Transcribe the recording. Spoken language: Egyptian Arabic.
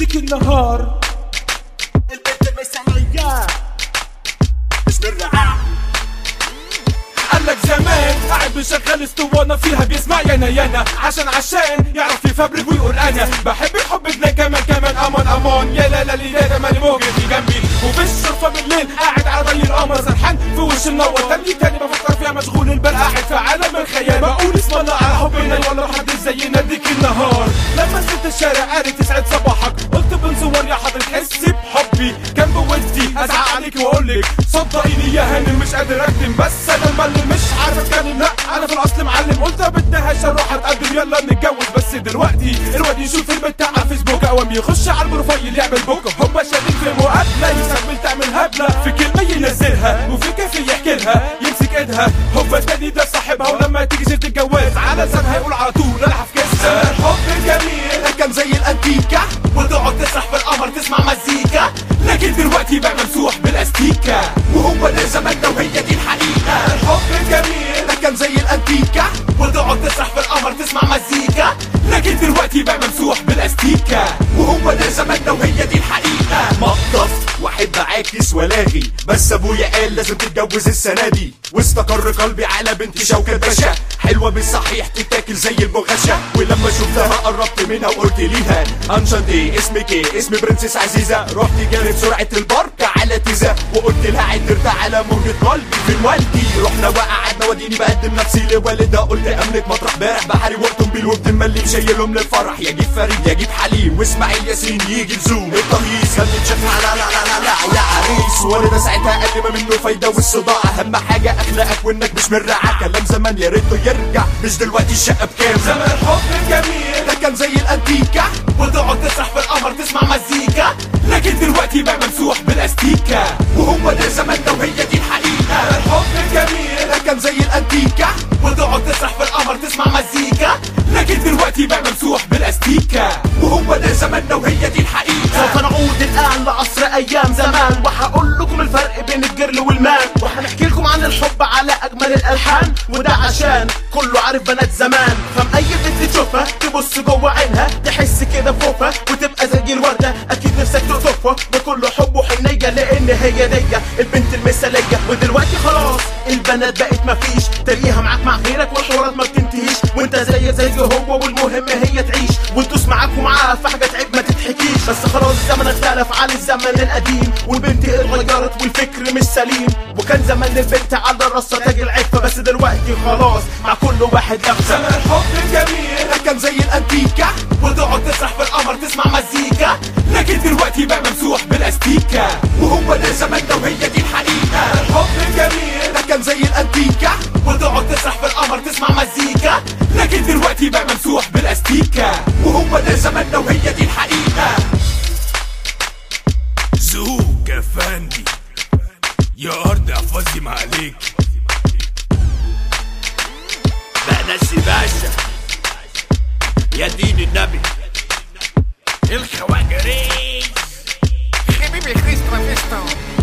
ديك النهار البنت المثالية مش بالرعاع قالك زمان قاعد بشغل اسطوانة فيها بيسمع يانا يانا عشان عشان يعرف يفبرك ويقول انا بحب الحب ده كمان كمان امان امان يا لا لا لا ده مالي موجود في جنبي وفي الشرفة بالليل قاعد على ضي القمر سرحان في وش منور تاني تاني بفكر فيها مشغول البال قاعد في عالم الخيال بقول اسم الله على حبنا ولا حد زينا ديك النهار لما نزلت الشارع قاري تسعد صباحك قلت بنصور يا حضرة تحسي بحبي كان بودي ازعق عليك واقول لك صدقيني يا هانم مش قادر اكتم بس انا المعلم مش عارف اتكلم لا انا في الاصل معلم قلت بدها اروح اتقدم يلا نتجوز بس دلوقتي الواد يشوف البنت على فيسبوك اوام يخش على البروفايل يعمل بوك هما شادين في مقابله يستقبل تعمل هبله في كلمه ينزلها وفي كافي يحكي لها يمسك ايدها هو التاني ده صاحبها ولما تيجي سيره الجواز على لسانها يقول على طول انا هفكسها الحب الجميل كان زي الانتيكة وتقعد تسرح في القمر تسمع مزيكا لكن دلوقتي بقى ممسوح بالاستيكه وهو ده زماننا وهي دي الحقيقة الحب الجميل كان زي الانتيكة وتقعد تسرح في القمر تسمع مزيكا لكن دلوقتي بقى ممسوح بالاستيكه وهو ده زماننا وهي دي الحقيقة مقطف واحب اعاكس ولاغي بس ابويا قال لازم تتجوز السنة دي واستقر قلبي على بنت شوكة باشا حلوة مش صحيح تتاكل زي المغشة ولما شفتها قربت منها وقلت ليها انشنت ايه اسمك ايه اسمي برنسس عزيزة رحت جاري بسرعة البركة على تيزا وقلت لها عدرت على موجة قلبي في والدي رحنا وقعدنا وديني بقدم نفسي لوالدها قلت املك مطرح بارح بحري وقتنبيل وبتملي مشيلهم للفرح يجيب فريد يجيب حليم واسماعيل ياسين يجي لزوم التهييس خلت شكلها لا لا لا لا لا يا عريس والدها ساعتها قال لي ما منه فايدة والصداع اهم حاجة اخلاقك وانك مش من رعاك كلام زمان يا ريته يرجع مش دلوقتي الشقة بكام زمن الحب الجميل ده كان زي الانتيكة وتقعد تسرح في القمر تسمع مزيكا لكن دلوقتي بقى ممسوح بالاستيكه وهو ده زماننا وهي دي الحقيقة الحب الجميل ده كان زي الانتيكة وتقعد تسرح في القمر تسمع مزيكا لكن دلوقتي بقى ممسوح بالاستيكه وهو ده زماننا وهي دي الحقيقة سوف نعود الآن لعصر أيام زمان وهقول لكم الفرق بين الجرل والمان وهنحكي لكم عن الحب على أجمل الألحان وده عشان كله عارف بنات زمان فم أي بنت تشوفها تبص جوه عينها تحس كده بخوفها وتبقى زي الوردة أكيد نفسك تقطفها بكل حب وحنية لأن هي دي البنت المثالية ودلوقتي خلاص البنات بقت مفيش تلاقيها معاك مع غيرك والحوارات ما بتنتهيش وانت زي زي هو والمهم هي تعيش وتدوس معاك ومعاها في حاجة تعب ما تتحكيش بس خلاص الزمن اختلف عن الزمن القديم والبنت اتغيرت والفكر مش سليم وكان زمان البنت على راسها تاج العفة بس دلوقتي خلاص مع كل واحد نفسه زمن الحب الجميل ده كان زي الانتيكة وتقعد تسرح في القمر تسمع مزيكا لكن دلوقتي بقى ممسوح بالاستيكه وهو ده زماننا وهي دي الحقيقة الحب الجميل ده كان زي الانتيكة وتقعد تسرح في القمر تسمع مزيكا لكن دلوقتي بقى ممسوح بالاستيكه وهو ده زماننا وهي دي الحقيقة زوج يا فندي يا ارض احفظي ما عليك بأنسي باشا يا دين النبي الخواجري حبيبي كريستو فيستو